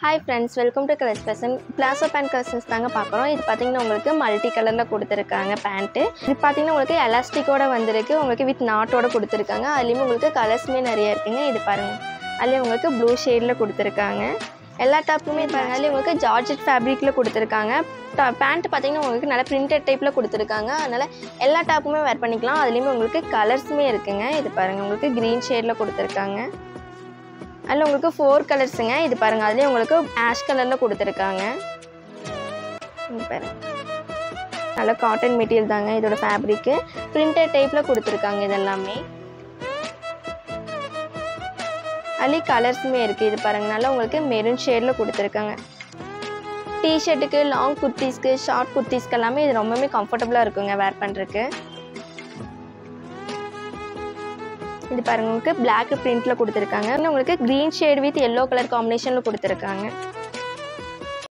hi friends welcome to Colours Fashion palazzo pant collections தாங்க பார்க்குறோம் இது பார்த்தீங்கன்னா உங்களுக்கு மல்டி கலரில் கொடுத்துருக்காங்க பேண்ட்டு இது பார்த்தீங்கன்னா உங்களுக்கு எலாஸ்டிக்கோட வந்திருக்கு உங்களுக்கு வித் நாட்டோட கொடுத்துருக்காங்க அதுலேயுமே உங்களுக்கு கலர்ஸுமே நிறைய இருக்குங்க இது பாருங்கள் அதுலேயும் உங்களுக்கு ப்ளூ ஷேடில் கொடுத்துருக்காங்க எல்லா டாப்புமே பாருங்க அதுலேயும் உங்களுக்கு ஜார்ஜெட் ஃபேப்ரிக்கில் கொடுத்துருக்காங்க பேண்ட் பார்த்தீங்கன்னா உங்களுக்கு நல்ல பிரிண்டட் டைப்பில் கொடுத்துருக்காங்க அதனால் எல்லா டாப்புமே வேர் பண்ணிக்கலாம் அதுலேயுமே உங்களுக்கு கலர்ஸுமே இருக்குங்க இது பாருங்கள் உங்களுக்கு க்ரீன் ஷேடில் கொடுத்துருக்காங்க அதில் உங்களுக்கு ஃபோர் கலர்ஸுங்க இது பாருங்கள் அதுலேயே உங்களுக்கு ஆஷ் கலரில் கொடுத்துருக்காங்க இங்க பாருங்க நல்ல காட்டன் மெட்டீரியல் தாங்க இதோட ஃபேப்ரிக்கு பிரிண்டட் டைப்பில் கொடுத்துருக்காங்க இதெல்லாமே அதுலேயே கலர்ஸுமே இருக்குது இது பாருங்கள் நல்லா உங்களுக்கு மெரூன் ஷேடில் கொடுத்துருக்காங்க டிஷர்ட்டுக்கு லாங் குர்த்திஸ்க்கு ஷார்ட் குர்த்திஸ்க்கு எல்லாமே இது ரொம்பவே கம்ஃபர்டபுளாக இருக்குங்க வேர் பண்ணுறதுக்கு இது பாருங்க உங்களுக்கு பிளாக் பிரிண்ட்ல கொடுத்துருக்காங்க இன்னும் உங்களுக்கு green shade with yellow colour காம்பினேஷனில் கொடுத்துருக்காங்க